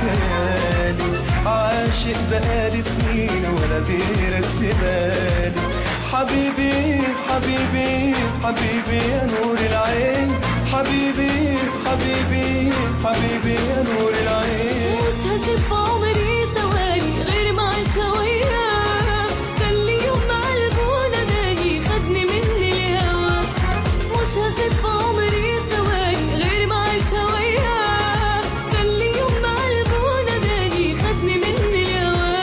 خيالي عاشق بقالي سنين ولا غيرك في بالي حبيبي حبيبي حبيبي يا نور العين حبيبي حبيبي حبيبي يا نور العين مش هسيب في عمري ثواني غير ما عيشها وياه ده اللي يوم ما قلبه ناداني خدني مني الهوا مش هسيب في عمري ثواني غير ما عيشها وياه ده اللي يوم ما قلبه ناداني خدني مني الهوا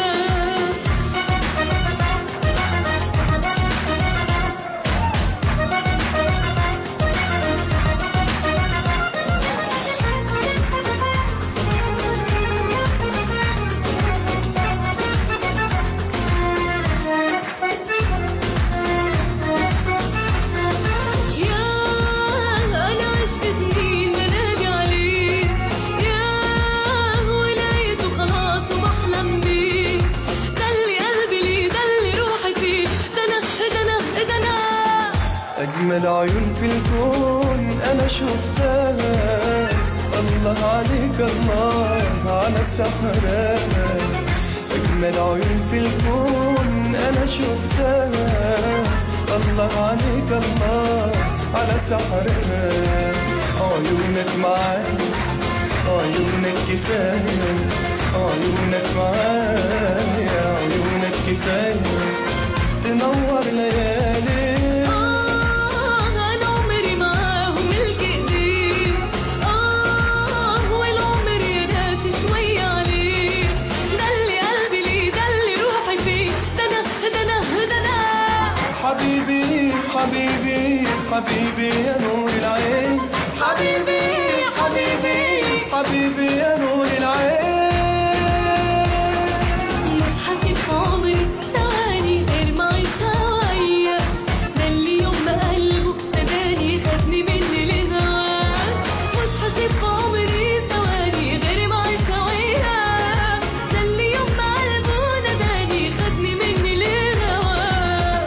يا أنا عشت سنين بنادي عليه يا ولقيته خلاص وبحلم بيه ده اللي قلبي ليه ده اللي روحي فيه ده أنا ده أنا ده أنا أجمل عيون في الكون أنا شفتها الله عليك الله على سحرها أجمل عيون في الكون أنا شفتها الله عليك الله على سحرها عيونك معايا عيونك كفاية عيونك معايا عيونك كفاية تنور ليالي آه أنا عمري معاهم ملك إيديه آه والعمر يا ناسي شوية عليه ده اللي قلبي ليه ده اللي روحي فيه ده أنا ده أنا ده أنا حبيبي حبيبي حبيبي يا نور العين حبيبي حبيبي حبيبي يا نور العين مش هسيب عمري ثواني غير ما عيشها وياه ده اللي يوم ما قلبه ناداني خدني مني لهواه مش هسيب عمري ثواني غير ما عيشها وياه ده اللي يوم ما قلبه ناداني خدني مني لهواه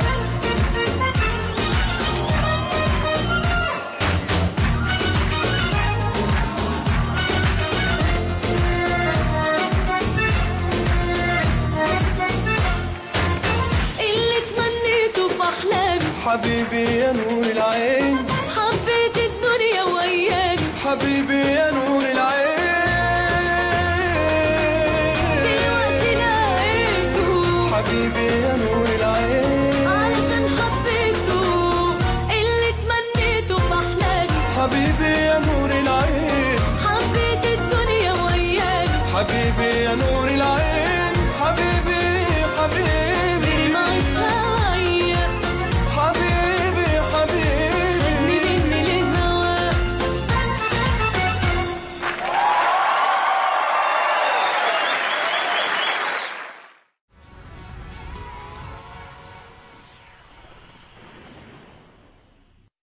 اللي تمنيته في احلامي حبيبي يا نور العين حبيت الدنيا وايامي حبيبي يا نور دلوقتي العين لقيته حبيبي يا نور العين علشان حبيته اللي تمنيته في احلامي حبيبي يا نور العين حبيت الدنيا وايامي حبيبي يا نور العين حبيبي